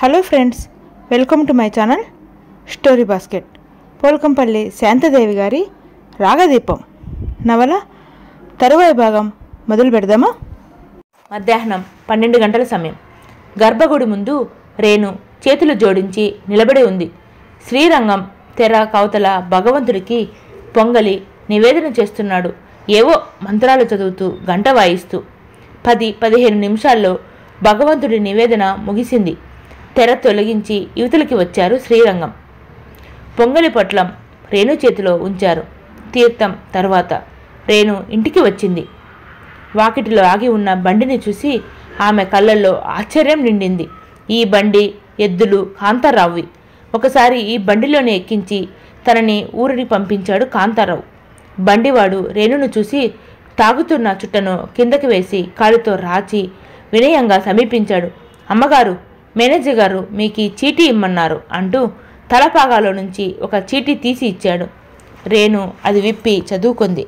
hello friends welcome to my channel story basket Polkampalli Shanthadevi గారి రాగదీపం నవల తరువాయి భాగం మొదలు పెడదామా మధ్యాహ్నం పన్నెండు గంటల సమయం గర్భగుడి ముందు రేణు చేతులు జోడించి నిలబడి ఉంది శ్రీరంగం తెర కవతల భగవంతుడికి పొంగలి నివేదన చేస్తున్నాడు ఏవో మంత్రాలు చదువుతూ గంట వాయిస్తూ పది పదిహేను నిమిషాల్లో భగవంతుడి నివేదన ముగిసింది తెర తొలగించి యువతలకి వచ్చారు శ్రీరంగం పొంగలి పొట్లం రేణు చేతిలో ఉంచారు తీర్థం తర్వాత రేణు ఇంటికి వచ్చింది వాకిటిలో ఆగి ఉన్న బండిని చూసి ఆమె కళ్ళల్లో ఆశ్చర్యం నిండింది ఈ బండి ఎద్దులు కాంతారావువి ఒకసారి ఈ బండిలోనే ఎక్కించి తనని ఊరిని పంపించాడు కాంతారావు బండివాడు రేణును చూసి తాగుతున్న చుట్టను కిందకి వేసి కాలుతో రాచి వినయంగా సమీపించాడు అమ్మగారు మేనేజర్ గారు మీకు ఈ చీటీ ఇమ్మన్నారు అంటూ తలపాగాలో నుంచి ఒక చీటీ తీసి ఇచ్చాడు రేణు అది విప్పి చదువుకుంది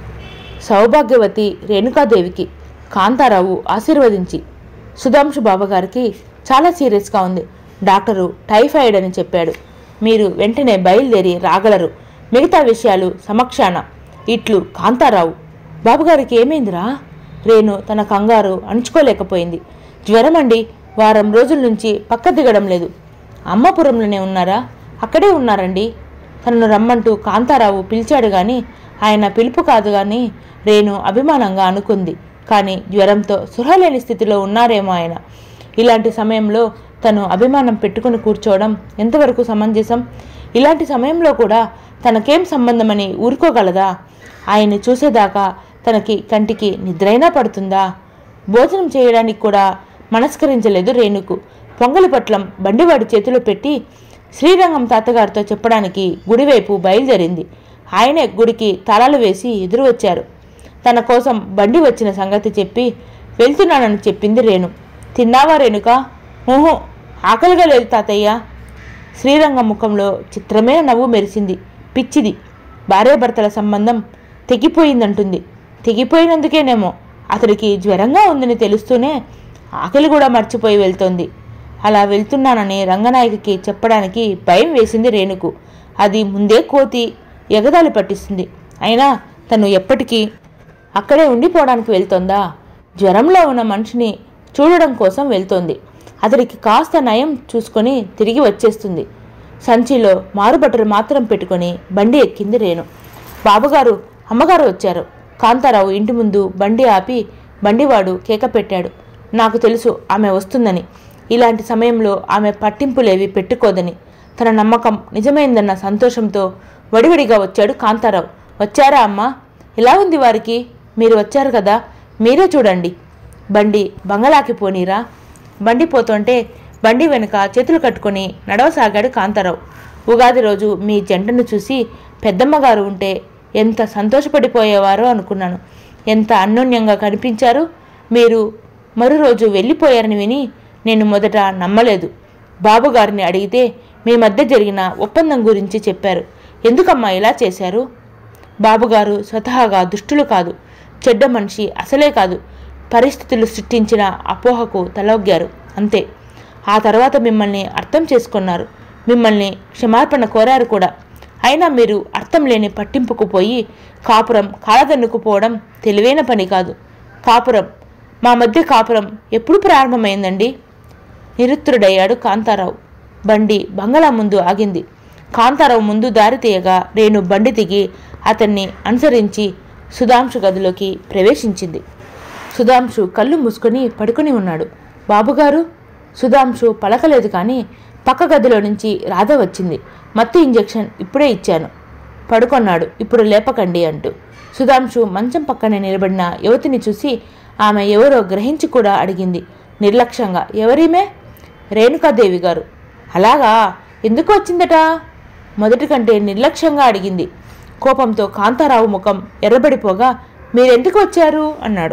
సౌభాగ్యవతి రేణుకాదేవికి కాంతారావు ఆశీర్వదించి సుధాంశు బాబాగారికి చాలా సీరియస్గా ఉంది డాక్టరు టైఫాయిడ్ అని చెప్పాడు మీరు వెంటనే బయలుదేరి రాగలరు మిగతా విషయాలు సమక్షాన ఇట్లు కాంతారావు బాబుగారికి ఏమైందిరా రేణు తన కంగారు అణుచుకోలేకపోయింది జ్వరం అండి వారం రోజుల నుంచి పక్క దిగడం లేదు అమ్మపురంలోనే ఉన్నారా అక్కడే ఉన్నారండి తనను రమ్మంటూ కాంతారావు పిలిచాడు గాని ఆయన పిలుపు కాదు గాని రేణు అభిమానంగా అనుకుంది కానీ జ్వరంతో సుహలేని స్థితిలో ఉన్నారేమో ఆయన ఇలాంటి సమయంలో తను అభిమానం పెట్టుకుని కూర్చోవడం ఎంతవరకు సమంజసం ఇలాంటి సమయంలో కూడా తనకేం సంబంధమని ఊరుకోగలదా ఆయన్ని చూసేదాకా తనకి కంటికి నిద్రైనా పడుతుందా భోజనం చేయడానికి కూడా మనస్కరించలేదు రేణుకు పొంగలి పట్లం బండివాడి చేతిలో పెట్టి శ్రీరంగం తాతగారితో చెప్పడానికి గుడివైపు బయలుదేరింది ఆయనే గుడికి తాళాలు వేసి ఎదురు వచ్చారు తన కోసం బండి వచ్చిన సంగతి చెప్పి వెళ్తున్నానని చెప్పింది రేణు తిన్నావా రేణుక ఊహు ఆకలిగా లేదు తాతయ్య శ్రీరంగం ముఖంలో చిత్రమైన నవ్వు మెరిసింది పిచ్చిది భార్యాభర్తల సంబంధం తెగిపోయిందంటుంది తెగిపోయినందుకేనేమో అతడికి జ్వరంగా ఉందని తెలుస్తూనే ఆకలి కూడా మర్చిపోయి వెళ్తోంది అలా వెళ్తున్నానని రంగనాయకికి చెప్పడానికి భయం వేసింది రేణుకు అది ముందే కోతి ఎగదాలి పట్టిస్తుంది అయినా తను ఎప్పటికీ అక్కడే ఉండిపోవడానికి వెళ్తోందా జ్వరంలో ఉన్న మనిషిని చూడడం కోసం వెళ్తోంది అతడికి కాస్త నయం చూసుకొని తిరిగి వచ్చేస్తుంది సంచిలో మారుబట్టలు మాత్రం పెట్టుకొని బండి ఎక్కింది రేణు బాబుగారు అమ్మగారు వచ్చారు కాంతారావు ఇంటి ముందు బండి ఆపి బండివాడు కేక పెట్టాడు నాకు తెలుసు ఆమె వస్తుందని ఇలాంటి సమయంలో ఆమె పట్టింపులేవి పెట్టుకోదని తన నమ్మకం నిజమైందన్న సంతోషంతో వడివడిగా వచ్చాడు కాంతారావు వచ్చారా అమ్మా ఎలా ఉంది వారికి మీరు వచ్చారు కదా మీరే చూడండి బండి బంగళాకి పోనీరా బండి పోతుంటే బండి వెనుక చేతులు కట్టుకొని నడవసాగాడు కాంతారావు ఉగాది రోజు మీ జంటను చూసి పెద్దమ్మగారు ఉంటే ఎంత సంతోషపడిపోయేవారో అనుకున్నాను ఎంత అన్యోన్యంగా కనిపించారు మీరు మరో రోజు వెళ్ళిపోయారని విని నేను మొదట నమ్మలేదు బాబుగారిని అడిగితే మీ మధ్య జరిగిన ఒప్పందం గురించి చెప్పారు ఎందుకమ్మా ఇలా చేశారు బాబుగారు స్వతహాగా దుష్టులు కాదు చెడ్డ మనిషి అసలే కాదు పరిస్థితులు సృష్టించిన అపోహకు తలొగ్గారు అంతే ఆ తర్వాత మిమ్మల్ని అర్థం చేసుకున్నారు మిమ్మల్ని క్షమాపణ కోరారు కూడా అయినా మీరు అర్థం లేని పట్టింపుకు పోయి కాపురం కాలదన్నుకుపోవడం తెలివైన పని కాదు కాపురం మా మధ్య కాపురం ఎప్పుడు ప్రారంభమైందండి నిరుత్తరుడయ్యాడు కాంతారావు బండి బంగళా ముందు ఆగింది కాంతారావు ముందు దారి తీయగా రేణు బండి దిగి అతన్ని అనుసరించి సుధాంశు గదిలోకి ప్రవేశించింది సుధాంశు కళ్ళు మూసుకొని పడుకొని ఉన్నాడు బాబుగారు సుధాంశు పలకలేదు కానీ పక్క గదిలో నుంచి రాధ వచ్చింది మత్తు ఇంజెక్షన్ ఇప్పుడే ఇచ్చాను పడుకొన్నాడు ఇప్పుడు లేపకండి అంటూ సుధాంశు మంచం పక్కనే నిలబడిన యువతిని చూసి ఆమె ఎవరో గ్రహించి కూడా అడిగింది నిర్లక్ష్యంగా ఎవరీమే రేణుకాదేవి గారు అలాగా ఎందుకు వచ్చిందట మొదటి కంటే నిర్లక్ష్యంగా అడిగింది కోపంతో కాంతారావు ముఖం ఎర్రబడిపోగా మీరెందుకు వచ్చారు అన్నాడు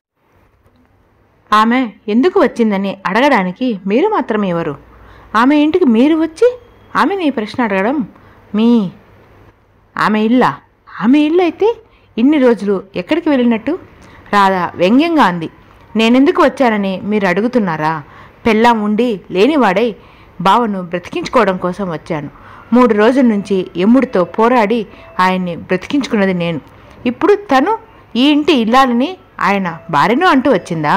ఆమె ఎందుకు వచ్చిందని అడగడానికి మీరు మాత్రం ఎవరు ఆమె ఇంటికి మీరు వచ్చి ఆమె నీ ప్రశ్న అడగడం మీ ఆమె ఇల్లా ఆమె ఇల్లు అయితే ఇన్ని రోజులు ఎక్కడికి వెళ్ళినట్టు రాధా వ్యంగ్యంగా అంది నేనెందుకు వచ్చానని మీరు అడుగుతున్నారా పెళ్ళాం ఉండి లేనివాడై బావను బ్రతికించుకోవడం కోసం వచ్చాను మూడు రోజుల నుంచి ఎమ్ముడితో పోరాడి ఆయన్ని బ్రతికించుకున్నది నేను ఇప్పుడు తను ఈ ఇంటి ఇల్లాలని ఆయన భార్యను అంటూ వచ్చిందా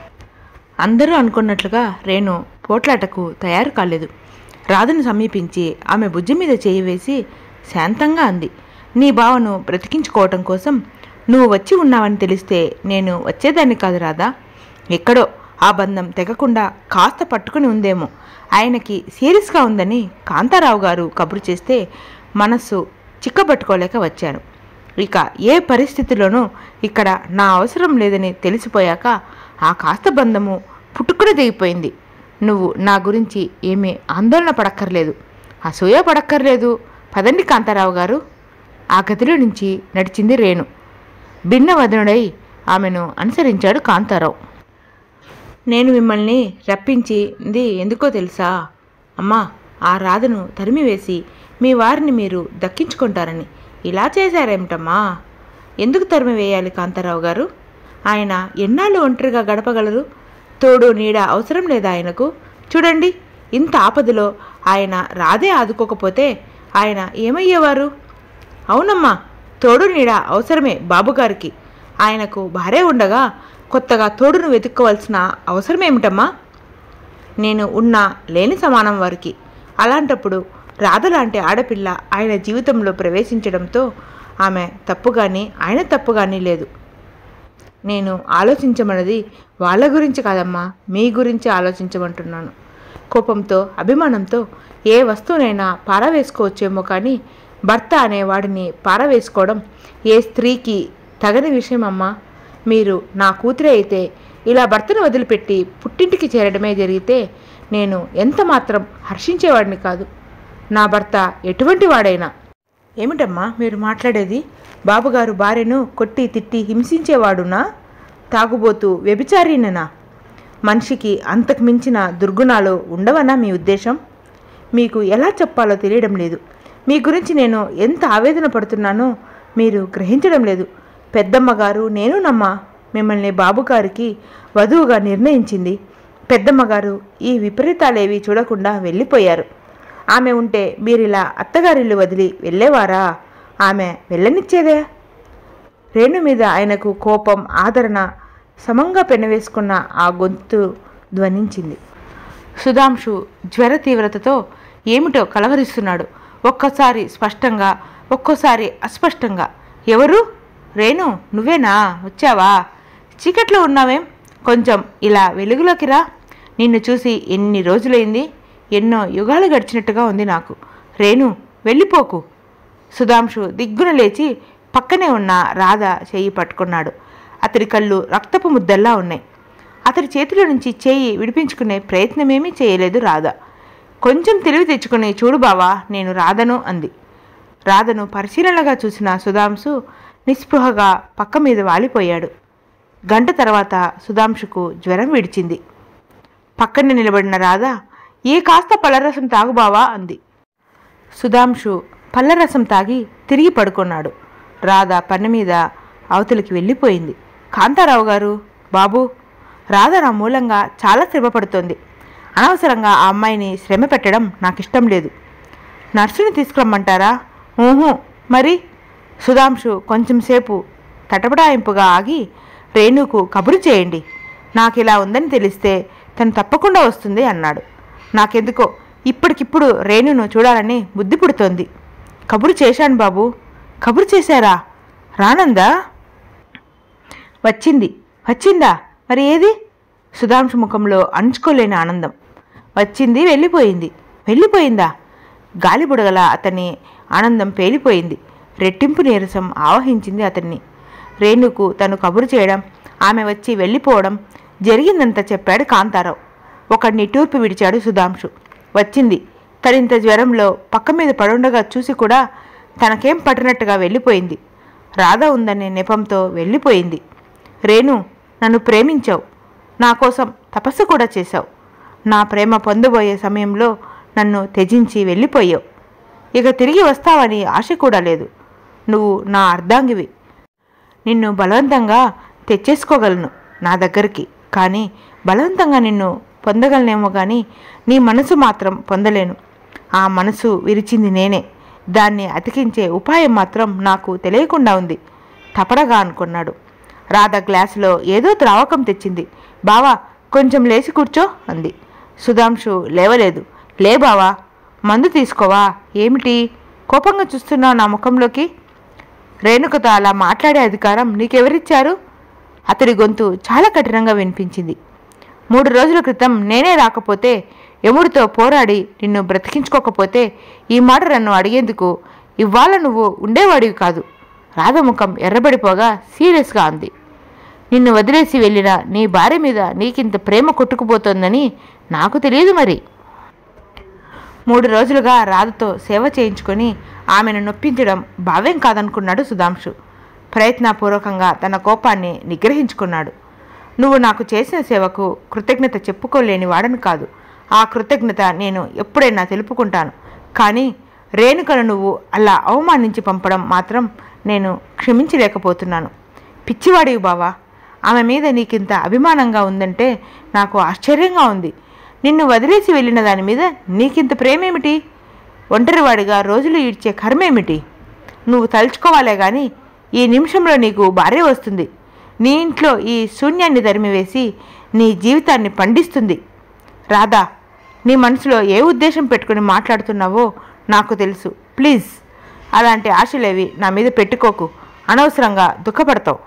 అందరూ అనుకున్నట్లుగా రేణు పోట్లాటకు తయారు కాలేదు రాధను సమీపించి ఆమె భుజం మీద చేయి వేసి శాంతంగా అంది నీ బావను బ్రతికించుకోవటం కోసం నువ్వు వచ్చి ఉన్నావని తెలిస్తే నేను వచ్చేదాన్ని కాదు రాధా ఎక్కడో ఆ బంధం తెగకుండా కాస్త పట్టుకుని ఉందేమో ఆయనకి సీరియస్గా ఉందని కాంతారావు గారు కబురు చేస్తే మనస్సు చిక్కబట్టుకోలేక వచ్చాను ఇక ఏ పరిస్థితిలోనూ ఇక్కడ నా అవసరం లేదని తెలిసిపోయాక ఆ కాస్త బంధము పుట్టుకుని దిగిపోయింది నువ్వు నా గురించి ఏమీ ఆందోళన పడక్కర్లేదు అసూయ పడక్కర్లేదు పదండి కాంతారావు గారు ఆ గదిలో నుంచి నడిచింది రేణు భిన్నవదనుడై ఆమెను అనుసరించాడు కాంతారావు నేను మిమ్మల్ని రప్పించింది ఎందుకో తెలుసా అమ్మా ఆ రాధను తరిమివేసి మీ వారిని మీరు దక్కించుకుంటారని ఇలా చేశారేమిటమ్మా ఎందుకు తరిమి వేయాలి కాంతారావు గారు ఆయన ఎన్నాళ్ళు ఒంటరిగా గడపగలరు తోడు నీడ అవసరం లేదా ఆయనకు చూడండి ఇంత ఆపదలో ఆయన రాధే ఆదుకోకపోతే ఆయన ఏమయ్యేవారు అవునమ్మా తోడు నీడ అవసరమే బాబుగారికి ఆయనకు భార్య ఉండగా కొత్తగా తోడును వెతుక్కోవాల్సిన అవసరమేమిటమ్మా నేను ఉన్నా లేని సమానం వారికి అలాంటప్పుడు రాధ లాంటి ఆడపిల్ల ఆయన జీవితంలో ప్రవేశించడంతో ఆమె తప్పు కానీ ఆయన తప్పు కానీ లేదు నేను ఆలోచించమన్నది వాళ్ళ గురించి కాదమ్మా మీ గురించి ఆలోచించమంటున్నాను కోపంతో అభిమానంతో ఏ వస్తువునైనా పారవేసుకోవచ్చేమో కానీ భర్త అనేవాడిని పారవేసుకోవడం ఏ స్త్రీకి తగని విషయం అమ్మా మీరు నా కూతురే అయితే ఇలా భర్తను వదిలిపెట్టి పుట్టింటికి చేరడమే జరిగితే నేను ఎంత మాత్రం హర్షించేవాడిని కాదు నా భర్త ఎటువంటి వాడైనా ఏమిటమ్మా మీరు మాట్లాడేది బాబుగారు భార్యను కొట్టి తిట్టి హింసించేవాడునా తాగుబోతూ వ్యభిచారిననా మనిషికి అంతకు మించిన దుర్గుణాలు ఉండవనా మీ ఉద్దేశం మీకు ఎలా చెప్పాలో తెలియడం లేదు మీ గురించి నేను ఎంత ఆవేదన పడుతున్నానో మీరు గ్రహించడం లేదు పెద్దమ్మ గారు నేను నమ్మ మిమ్మల్ని బాబుగారికి వధువుగా నిర్ణయించింది పెద్దమ్మ గారు ఈ విపరీతాలేవి చూడకుండా వెళ్ళిపోయారు ఆమె ఉంటే మీరిలా అత్తగారిల్లు వదిలి వెళ్ళేవారా ఆమె వెళ్ళనిచ్చేదే రేణు మీద ఆయనకు కోపం ఆదరణ సమంగా పెనవేసుకున్న ఆ గొంతు ధ్వనించింది సుధాంశు జ్వర తీవ్రతతో ఏమిటో కలవరిస్తున్నాడు ఒక్కసారి స్పష్టంగా ఒక్కోసారి అస్పష్టంగా ఎవరు రేణు నువ్వేనా వచ్చావా చీకట్లో ఉన్నావేం కొంచెం ఇలా వెలుగులోకి రా నిన్ను చూసి ఎన్ని రోజులైంది ఎన్నో యుగాలు గడిచినట్టుగా ఉంది నాకు రేణు వెళ్ళిపోకు సుధాంశు దిగ్గున లేచి పక్కనే ఉన్న రాధ చేయి పట్టుకున్నాడు అతడి కళ్ళు రక్తపు ముద్దల్లా ఉన్నాయి అతడి చేతిలో నుంచి చేయి విడిపించుకునే ప్రయత్నమేమీ చేయలేదు రాధ కొంచెం తెలివి తెచ్చుకుని చూడు బావా నేను రాధను అంది రాధను పరిశీలనగా చూసిన సుధాంశు నిస్పృహగా పక్క మీద వాలిపోయాడు గంట తర్వాత సుధాంశుకు జ్వరం విడిచింది పక్కనే నిలబడిన రాధ ఏ కాస్త పళ్ళరసం తాగు బావా అంది సుధాంశు పళ్ళరసం తాగి తిరిగి పడుకున్నాడు రాధ పని మీద అవతలికి వెళ్ళిపోయింది కాంతారావు గారు బాబు రాధ నా మూలంగా చాలా శ్రమ పడుతోంది అనవసరంగా ఆ అమ్మాయిని శ్రమ పెట్టడం నాకు ఇష్టం లేదు నర్సుని తీసుకురమ్మంటారా ఊహు మరి సుధాంశు కొంచెం సేపు తటపటాయింపుగా ఆగి రేణుకు కబురు చేయండి నాకు ఇలా ఉందని తెలిస్తే తను తప్పకుండా వస్తుంది అన్నాడు నాకెందుకో ఇప్పటికిప్పుడు రేణును చూడాలని బుద్ధి పుడుతోంది కబురు చేశాను బాబు కబురు చేశారా రానందా వచ్చింది వచ్చిందా మరి ఏది సుధాంశు ముఖంలో అణుచుకోలేని ఆనందం వచ్చింది వెళ్ళిపోయింది వెళ్ళిపోయిందా గాలి బుడగల అతని ఆనందం పేలిపోయింది రెట్టింపు నీరసం ఆవహించింది అతన్ని రేణుకు తను కబురు చేయడం ఆమె వచ్చి వెళ్ళిపోవడం జరిగిందంతా చెప్పాడు కాంతారావు ఒక నిట్టూర్పు విడిచాడు సుధాంశు వచ్చింది తడింత జ్వరంలో పక్క మీద పడుండగా చూసి కూడా తనకేం పట్టినట్టుగా వెళ్ళిపోయింది రాధ ఉందనే నెపంతో వెళ్ళిపోయింది రేణు నన్ను ప్రేమించావు నా కోసం తపస్సు కూడా చేశావు నా ప్రేమ పొందబోయే సమయంలో నన్ను త్యజించి వెళ్ళిపోయావు ఇక తిరిగి వస్తావని ఆశ కూడా లేదు నువ్వు నా అర్ధాంగివి నిన్ను బలవంతంగా తెచ్చేసుకోగలను నా దగ్గరికి కానీ బలవంతంగా నిన్ను పొందగలనేమో కానీ నీ మనసు మాత్రం పొందలేను ఆ మనసు విరిచింది నేనే దాన్ని అతికించే ఉపాయం మాత్రం నాకు తెలియకుండా ఉంది తపడగా అనుకున్నాడు రాధ గ్లాసులో ఏదో ద్రావకం తెచ్చింది బావా కొంచెం లేచి కూర్చో అంది సుధాంశు లేవలేదు లే బావా మందు తీసుకోవా ఏమిటి కోపంగా చూస్తున్నావు నా ముఖంలోకి రేణుకతో అలా మాట్లాడే అధికారం నీకెవరిచ్చారు అతడి గొంతు చాలా కఠినంగా వినిపించింది మూడు రోజుల క్రితం నేనే రాకపోతే యముడితో పోరాడి నిన్ను బ్రతికించుకోకపోతే ఈ మాట నన్ను అడిగేందుకు ఇవాళ నువ్వు ఉండేవాడివి కాదు రాధముఖం ఎర్రబడిపోగా సీరియస్గా అంది నిన్ను వదిలేసి వెళ్ళిన నీ భార్య మీద నీకింత ప్రేమ కొట్టుకుపోతోందని నాకు తెలియదు మరి మూడు రోజులుగా రాధతో సేవ చేయించుకొని ఆమెను నొప్పించడం భావ్యం కాదనుకున్నాడు సుధాంశు ప్రయత్నపూర్వకంగా తన కోపాన్ని నిగ్రహించుకున్నాడు నువ్వు నాకు చేసిన సేవకు కృతజ్ఞత చెప్పుకోలేని వాడను కాదు ఆ కృతజ్ఞత నేను ఎప్పుడైనా తెలుపుకుంటాను కానీ రేణుకను నువ్వు అలా అవమానించి పంపడం మాత్రం నేను క్షమించలేకపోతున్నాను పిచ్చివాడివి బావా ఆమె మీద నీకింత అభిమానంగా ఉందంటే నాకు ఆశ్చర్యంగా ఉంది నిన్ను వదిలేసి వెళ్ళిన దాని మీద నీకింత ప్రేమేమిటి ఒంటరివాడిగా రోజులు ఈడ్చే కర్మేమిటి నువ్వు తలుచుకోవాలే గాని ఈ నిమిషంలో నీకు భార్య వస్తుంది నీ ఇంట్లో ఈ శూన్యాన్ని తరిమివేసి నీ జీవితాన్ని పండిస్తుంది రాధా నీ మనసులో ఏ ఉద్దేశం పెట్టుకుని మాట్లాడుతున్నావో నాకు తెలుసు ప్లీజ్ అలాంటి ఆశలేవి నా మీద పెట్టుకోకు అనవసరంగా దుఃఖపడతావు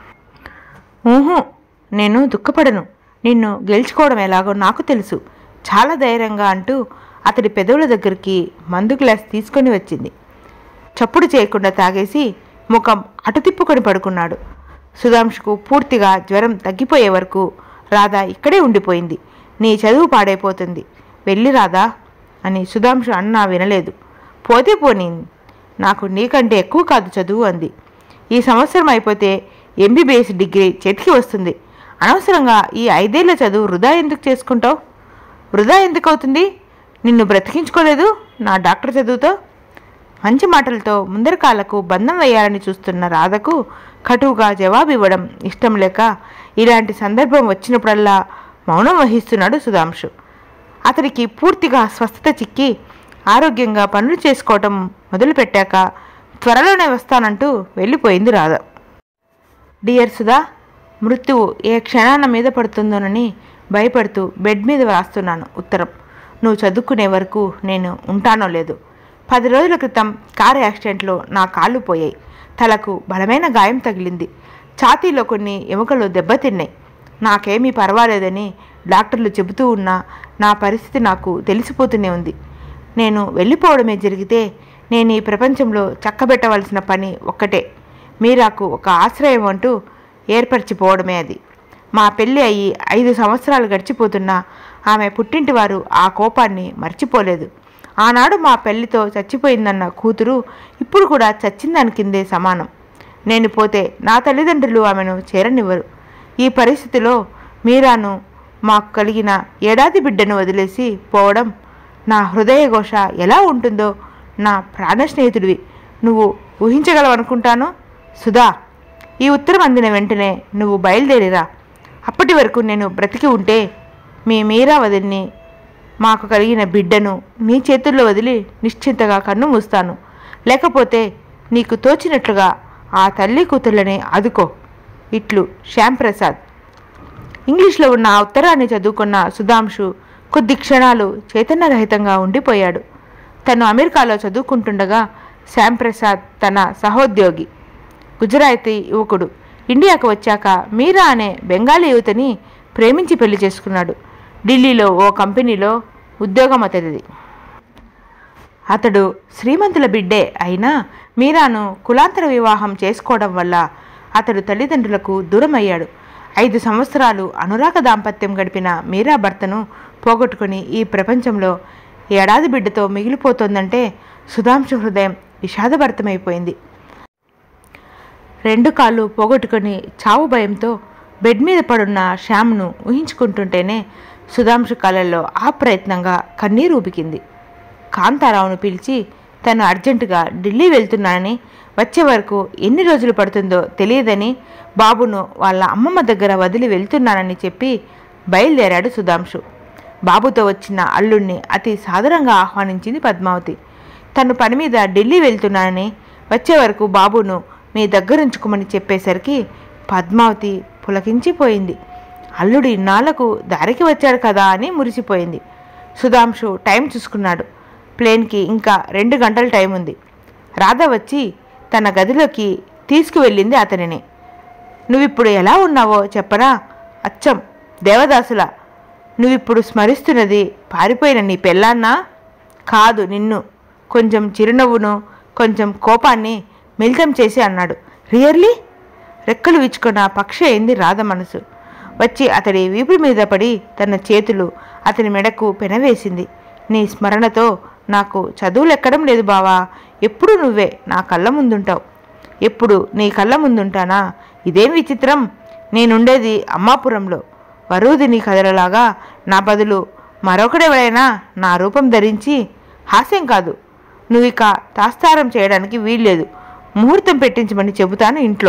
ఊహు నేను దుఃఖపడను నిన్ను గెలుచుకోవడం ఎలాగో నాకు తెలుసు చాలా ధైర్యంగా అంటూ అతడి పెదవుల దగ్గరికి మందు గ్లాస్ తీసుకొని వచ్చింది చప్పుడు చేయకుండా తాగేసి ముఖం అటు తిప్పుకొని పడుకున్నాడు సుధాంశుకు పూర్తిగా జ్వరం తగ్గిపోయే వరకు రాధా ఇక్కడే ఉండిపోయింది నీ చదువు పాడైపోతుంది వెళ్ళి రాధా అని సుధాంశు అన్నా వినలేదు పోతే పోనీ నాకు నీకంటే ఎక్కువ కాదు చదువు అంది ఈ సంవత్సరం అయిపోతే ఎంబీబీఎస్ డిగ్రీ చేతికి వస్తుంది అనవసరంగా ఈ ఐదేళ్ల చదువు వృధా ఎందుకు చేసుకుంటావు వృధా ఎందుకు అవుతుంది నిన్ను బ్రతికించుకోలేదు నా డాక్టర్ చదువుతో మంచి మాటలతో ముందరి కాళ్ళకు బంధం వేయాలని చూస్తున్న రాధకు కటువుగా జవాబు ఇవ్వడం ఇష్టం లేక ఇలాంటి సందర్భం వచ్చినప్పుడల్లా మౌనం వహిస్తున్నాడు సుధాంశు అతనికి పూర్తిగా స్వస్థత చిక్కి ఆరోగ్యంగా పనులు చేసుకోవటం మొదలుపెట్టాక త్వరలోనే వస్తానంటూ వెళ్ళిపోయింది రాధ డియర్ సుధా మృత్యువు ఏ క్షణాన మీద పడుతుందోనని భయపడుతూ బెడ్ మీద వ్రాస్తున్నాను ఉత్తరం నువ్వు చదువుకునే వరకు నేను ఉంటానో లేదు పది రోజుల క్రితం కారు యాక్సిడెంట్లో నా కాళ్ళు పోయాయి తలకు బలమైన గాయం తగిలింది ఛాతీలో కొన్ని ఎముకలు దెబ్బతిన్నాయి నాకేమీ పర్వాలేదని డాక్టర్లు చెబుతూ ఉన్నా నా పరిస్థితి నాకు తెలిసిపోతూనే ఉంది నేను వెళ్ళిపోవడమే జరిగితే నేను ఈ ప్రపంచంలో చక్కబెట్టవలసిన పని ఒక్కటే మీరాకు ఒక ఆశ్రయం అంటూ ఏర్పరిచిపోవడమే అది మా పెళ్ళి అయ్యి ఐదు సంవత్సరాలు గడిచిపోతున్నా ఆమె పుట్టింటి వారు ఆ కోపాన్ని మర్చిపోలేదు ఆనాడు మా పెళ్లితో చచ్చిపోయిందన్న కూతురు ఇప్పుడు కూడా చచ్చిందాని కిందే సమానం నేను పోతే నా తల్లిదండ్రులు ఆమెను చేరనివ్వరు ఈ పరిస్థితిలో మీరాను మాకు కలిగిన ఏడాది బిడ్డను వదిలేసి పోవడం నా హృదయఘోష ఎలా ఉంటుందో నా ప్రాణ స్నేహితుడివి నువ్వు ఊహించగలవనుకుంటాను సుధా ఈ ఉత్తరం అందిన వెంటనే నువ్వు బయలుదేరిరా అప్పటి వరకు నేను బ్రతికి ఉంటే మీ మీరా వదిలిని మాకు కలిగిన బిడ్డను నీ చేతుల్లో వదిలి నిశ్చింతగా కన్ను మూస్తాను లేకపోతే నీకు తోచినట్లుగా ఆ తల్లి కూతుళ్ళని ఆదుకో ఇట్లు శ్యాంప్రసాద్ ఇంగ్లీష్లో ఉన్న ఆ ఉత్తరాన్ని చదువుకున్న సుధాంశు కొద్ది క్షణాలు చైతన్యరహితంగా ఉండిపోయాడు తను అమెరికాలో చదువుకుంటుండగా శ్యాంప్రసాద్ తన సహోద్యోగి గుజరాతీ యువకుడు ఇండియాకు వచ్చాక మీరా అనే బెంగాలీ యువతిని ప్రేమించి పెళ్లి చేసుకున్నాడు ఢిల్లీలో ఓ కంపెనీలో ఉద్యోగం అతడిది అతడు శ్రీమంతుల బిడ్డే అయినా మీరాను కులాంతర వివాహం చేసుకోవడం వల్ల అతడు తల్లిదండ్రులకు దూరమయ్యాడు ఐదు సంవత్సరాలు అనురాగ దాంపత్యం గడిపిన మీరా భర్తను పోగొట్టుకుని ఈ ప్రపంచంలో ఏడాది బిడ్డతో మిగిలిపోతోందంటే సుధాంశు హృదయం విషాదభరితమైపోయింది రెండు కాళ్ళు పోగొట్టుకుని చావు భయంతో బెడ్ మీద పడున్న శ్యామ్ను ఊహించుకుంటుంటేనే సుధాంశు కళ్ళల్లో ఆ ప్రయత్నంగా కన్నీరు ఉబికింది కాంతారావును పిలిచి తను అర్జెంటుగా ఢిల్లీ వెళ్తున్నానని వచ్చే వరకు ఎన్ని రోజులు పడుతుందో తెలియదని బాబును వాళ్ళ అమ్మమ్మ దగ్గర వదిలి వెళ్తున్నానని చెప్పి బయలుదేరాడు సుధాంశు బాబుతో వచ్చిన అల్లుణ్ణి అతి సాదరంగా ఆహ్వానించింది పద్మావతి తను పని మీద ఢిల్లీ వెళ్తున్నానని వచ్చే వరకు బాబును మీ దగ్గరుంచుకోమని చెప్పేసరికి పద్మావతి పులకించిపోయింది అల్లుడు ఇన్నాళ్లకు దారికి వచ్చాడు కదా అని మురిసిపోయింది సుధాంశు టైం చూసుకున్నాడు ప్లేన్కి ఇంకా రెండు గంటల టైం ఉంది రాధ వచ్చి తన గదిలోకి తీసుకువెళ్ళింది అతనిని నువ్విప్పుడు ఎలా ఉన్నావో చెప్పనా అచ్చం దేవదాసులా నువ్విప్పుడు స్మరిస్తున్నది పారిపోయిన నీ పెళ్ళాన్నా కాదు నిన్ను కొంచెం చిరునవ్వును కొంచెం కోపాన్ని మిళితం చేసి అన్నాడు రియర్లీ రెక్కలు విచ్చుకున్న పక్షి అయింది రాధ మనసు వచ్చి అతడి వీపు మీద పడి తన చేతులు అతని మెడకు పెనవేసింది నీ స్మరణతో నాకు చదువులు ఎక్కడం లేదు బావా ఎప్పుడు నువ్వే నా కళ్ళ ముందుంటావు ఎప్పుడు నీ కళ్ళ ముందుంటానా ఇదేం విచిత్రం నేనుండేది అమ్మాపురంలో వరూదిని కథలలాగా నా బదులు మరొకడెవడైనా నా రూపం ధరించి హాస్యం కాదు నువ్వు ఇక తాస్తారం చేయడానికి వీల్లేదు ముహూర్తం పెట్టించమని చెబుతాను ఇంట్లో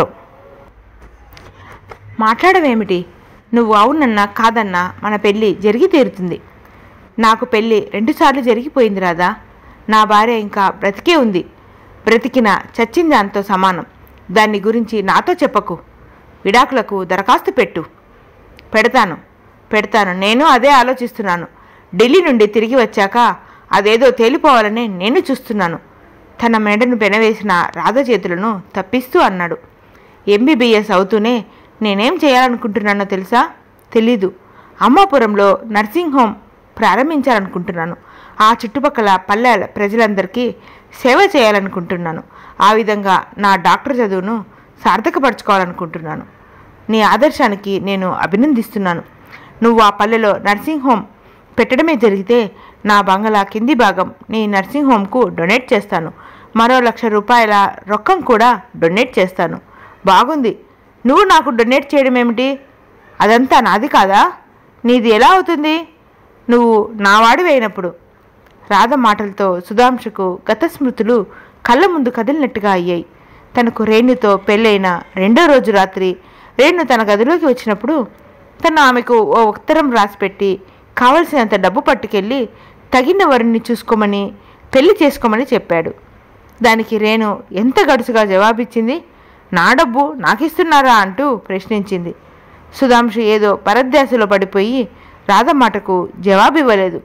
మాట్లాడవేమిటి నువ్వు అవునన్నా కాదన్నా మన పెళ్ళి జరిగి తీరుతుంది నాకు పెళ్ళి రెండుసార్లు జరిగిపోయింది రాదా నా భార్య ఇంకా బ్రతికే ఉంది బ్రతికిన చచ్చిన దాంతో సమానం దాన్ని గురించి నాతో చెప్పకు విడాకులకు దరఖాస్తు పెట్టు పెడతాను పెడతాను నేను అదే ఆలోచిస్తున్నాను ఢిల్లీ నుండి తిరిగి వచ్చాక అదేదో తేలిపోవాలని నేను చూస్తున్నాను తన మెడను పెనవేసిన రాధ చేతులను తప్పిస్తూ అన్నాడు ఎంబీబీఎస్ అవుతూనే నేనేం చేయాలనుకుంటున్నానో తెలుసా తెలీదు అమ్మాపురంలో నర్సింగ్ హోమ్ ప్రారంభించాలనుకుంటున్నాను ఆ చుట్టుపక్కల పల్లెల ప్రజలందరికీ సేవ చేయాలనుకుంటున్నాను ఆ విధంగా నా డాక్టర్ చదువును సార్థకపరచుకోవాలనుకుంటున్నాను నీ ఆదర్శానికి నేను అభినందిస్తున్నాను నువ్వు ఆ పల్లెలో నర్సింగ్ హోమ్ పెట్టడమే జరిగితే నా బంగళా కింది భాగం నీ నర్సింగ్ హోమ్కు డొనేట్ చేస్తాను మరో లక్ష రూపాయల రొక్కం కూడా డొనేట్ చేస్తాను బాగుంది నువ్వు నాకు డొనేట్ చేయడం ఏమిటి అదంతా నాది కాదా నీది ఎలా అవుతుంది నువ్వు నావాడివి అయినప్పుడు రాధ మాటలతో సుధాంశుకు గత స్మృతులు కళ్ళ ముందు కదిలినట్టుగా అయ్యాయి తనకు రేణుతో పెళ్ళైన రెండో రోజు రాత్రి రేణు తన గదిలోకి వచ్చినప్పుడు తను ఆమెకు ఓ ఉత్తరం రాసిపెట్టి కావలసినంత డబ్బు పట్టుకెళ్ళి తగిన వరుణ్ణి చూసుకోమని పెళ్లి చేసుకోమని చెప్పాడు దానికి రేణు ఎంత గడుసుగా జవాబిచ్చింది నా డబ్బు నాకిస్తున్నారా అంటూ ప్రశ్నించింది సుధాంశు ఏదో పరధ్యాసలో పడిపోయి రాధ మాటకు జవాబివ్వలేదు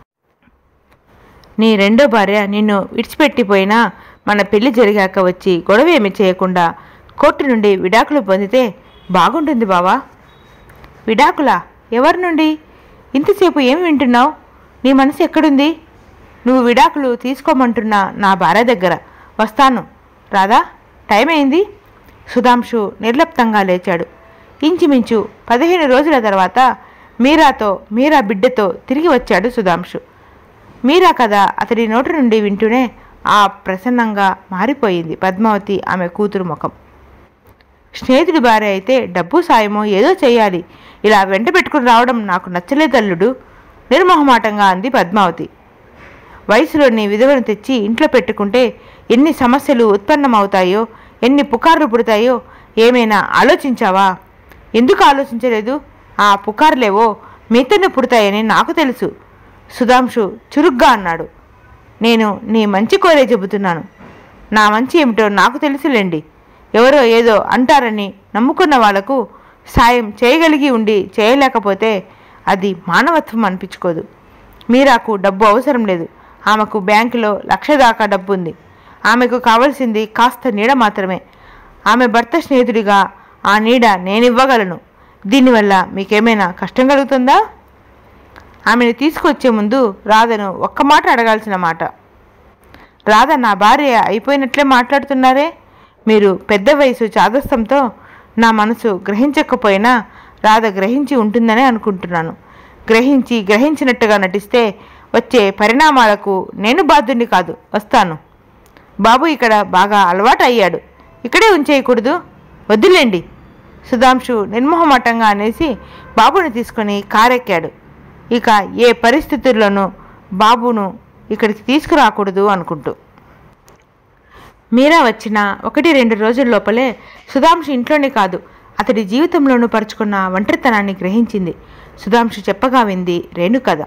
నీ రెండో భార్య నిన్ను విడిచిపెట్టిపోయినా మన పెళ్లి జరిగాక వచ్చి గొడవ ఏమి చేయకుండా కోర్టు నుండి విడాకులు పొందితే బాగుంటుంది బావా విడాకులా ఎవరి నుండి ఇంతసేపు ఏం వింటున్నావు నీ మనసు ఎక్కడుంది నువ్వు విడాకులు తీసుకోమంటున్న నా భార్య దగ్గర వస్తాను రాదా టైం అయింది సుధాంశు నిర్లప్తంగా లేచాడు ఇంచుమించు పదిహేను రోజుల తర్వాత మీరాతో మీరా బిడ్డతో తిరిగి వచ్చాడు సుధాంశు మీరా కథ అతడి నోటి నుండి వింటూనే ఆ ప్రసన్నంగా మారిపోయింది పద్మావతి ఆమె కూతురు ముఖం స్నేహితుడి భార్య అయితే డబ్బు సాయమో ఏదో చేయాలి ఇలా వెంట పెట్టుకుని రావడం నాకు నచ్చలేదల్లుడు నిర్మోహమాటంగా అంది పద్మావతి వయసులోని విధవను తెచ్చి ఇంట్లో పెట్టుకుంటే ఎన్ని సమస్యలు ఉత్పన్నమవుతాయో ఎన్ని పుకార్లు పుడతాయో ఏమైనా ఆలోచించావా ఎందుకు ఆలోచించలేదు ఆ పుకార్లేవో మీతోనే పుడతాయని నాకు తెలుసు సుధాంశు చురుగ్గా అన్నాడు నేను నీ మంచి కోరే చెబుతున్నాను నా మంచి ఏమిటో నాకు తెలుసులేండి ఎవరో ఏదో అంటారని నమ్ముకున్న వాళ్లకు సాయం చేయగలిగి ఉండి చేయలేకపోతే అది మానవత్వం అనిపించుకోదు మీరాకు డబ్బు అవసరం లేదు ఆమెకు బ్యాంకులో లక్ష దాకా డబ్బు ఉంది ఆమెకు కావలసింది కాస్త నీడ మాత్రమే ఆమె భర్త స్నేహితుడిగా ఆ నీడ నేనివ్వగలను దీనివల్ల మీకేమైనా కష్టం కలుగుతుందా ఆమెను తీసుకొచ్చే ముందు రాధను ఒక్క మాట అడగాల్సిన మాట రాధ నా భార్య అయిపోయినట్లే మాట్లాడుతున్నారే మీరు పెద్ద వయసు చాదస్తంతో నా మనసు గ్రహించకపోయినా రాధ గ్రహించి ఉంటుందనే అనుకుంటున్నాను గ్రహించి గ్రహించినట్టుగా నటిస్తే వచ్చే పరిణామాలకు నేను బాధ్యుని కాదు వస్తాను బాబు ఇక్కడ బాగా అలవాటు అయ్యాడు ఇక్కడే ఉంచేయకూడదు వద్దులేండి సుధాంశు నిర్మోహమాటంగా అనేసి బాబుని తీసుకొని కారెక్కాడు ఇక ఏ పరిస్థితుల్లోనూ బాబును ఇక్కడికి తీసుకురాకూడదు అనుకుంటూ మీరా వచ్చిన ఒకటి రెండు రోజుల లోపలే సుధాంశు ఇంట్లోనే కాదు అతడి జీవితంలోనూ పరుచుకున్న ఒంటరితనాన్ని గ్రహించింది సుధాంశు చెప్పగా వింది రేణు కథ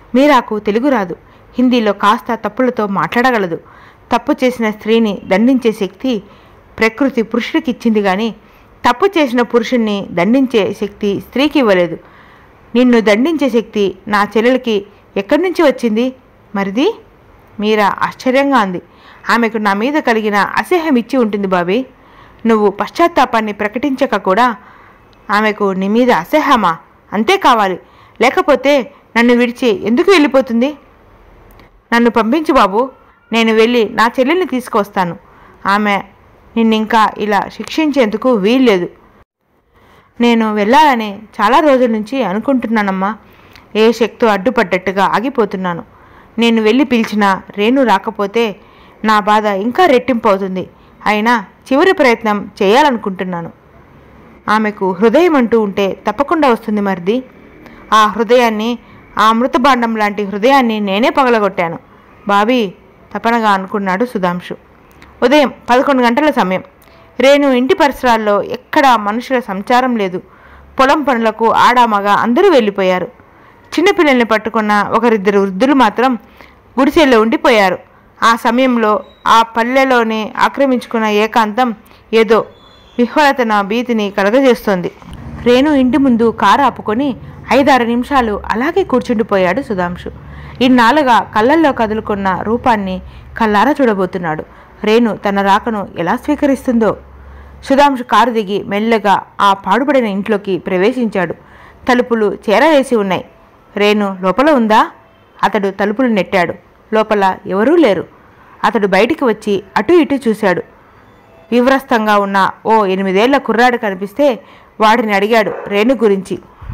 మీరాకు తెలుగు రాదు హిందీలో కాస్త తప్పులతో మాట్లాడగలదు తప్పు చేసిన స్త్రీని దండించే శక్తి ప్రకృతి పురుషుడికి ఇచ్చింది కానీ తప్పు చేసిన పురుషుణ్ణి దండించే శక్తి స్త్రీకి ఇవ్వలేదు నిన్ను దండించే శక్తి నా చెల్లెలకి ఎక్కడి నుంచి వచ్చింది మరిది మీరా ఆశ్చర్యంగా అంది ఆమెకు నా మీద కలిగిన అసహ్యం ఇచ్చి ఉంటుంది బాబీ నువ్వు పశ్చాత్తాపాన్ని ప్రకటించక కూడా ఆమెకు నీ మీద అసహ్యమా అంతే కావాలి లేకపోతే నన్ను విడిచి ఎందుకు వెళ్ళిపోతుంది నన్ను పంపించు బాబు నేను వెళ్ళి నా చెల్లెల్ని తీసుకొస్తాను ఆమె నిన్నింకా ఇలా శిక్షించేందుకు వీల్లేదు నేను వెళ్ళాలని చాలా రోజుల నుంచి అనుకుంటున్నానమ్మా ఏ శక్తో అడ్డుపడ్డట్టుగా ఆగిపోతున్నాను నేను వెళ్ళి పిలిచినా రేణు రాకపోతే నా బాధ ఇంకా రెట్టింపు అవుతుంది అయినా చివరి ప్రయత్నం చేయాలనుకుంటున్నాను ఆమెకు హృదయం అంటూ ఉంటే తప్పకుండా వస్తుంది మరిది ఆ హృదయాన్ని ఆ అమృతభాండం లాంటి హృదయాన్ని నేనే పగలగొట్టాను బాబీ తపనగా అనుకున్నాడు సుధాంశు ఉదయం పదకొండు గంటల సమయం రేణు ఇంటి పరిసరాల్లో ఎక్కడా మనుషుల సంచారం లేదు పొలం పనులకు ఆడ మగ అందరూ వెళ్ళిపోయారు చిన్నపిల్లల్ని పట్టుకున్న ఒకరిద్దరు వృద్ధులు మాత్రం గుడిసెల్లో ఉండిపోయారు ఆ సమయంలో ఆ పల్లెలోనే ఆక్రమించుకున్న ఏకాంతం ఏదో విహ్వలతన భీతిని కలగజేస్తోంది రేణు ఇంటి ముందు కారు ఆపుకొని ఐదారు నిమిషాలు అలాగే కూర్చుండిపోయాడు సుధాంశు ఇన్నాళ్ళుగా కళ్ళల్లో కదులుకున్న రూపాన్ని కళ్ళారా చూడబోతున్నాడు రేణు తన రాకను ఎలా స్వీకరిస్తుందో సుధాంశు కారు దిగి మెల్లగా ఆ పాడుపడిన ఇంట్లోకి ప్రవేశించాడు తలుపులు చేరవేసి ఉన్నాయి రేణు లోపల ఉందా అతడు తలుపులు నెట్టాడు లోపల ఎవరూ లేరు అతడు బయటికి వచ్చి అటు ఇటు చూశాడు వివ్రస్తంగా ఉన్న ఓ ఎనిమిదేళ్ల కుర్రాడు కనిపిస్తే వాడిని అడిగాడు రేణు గురించి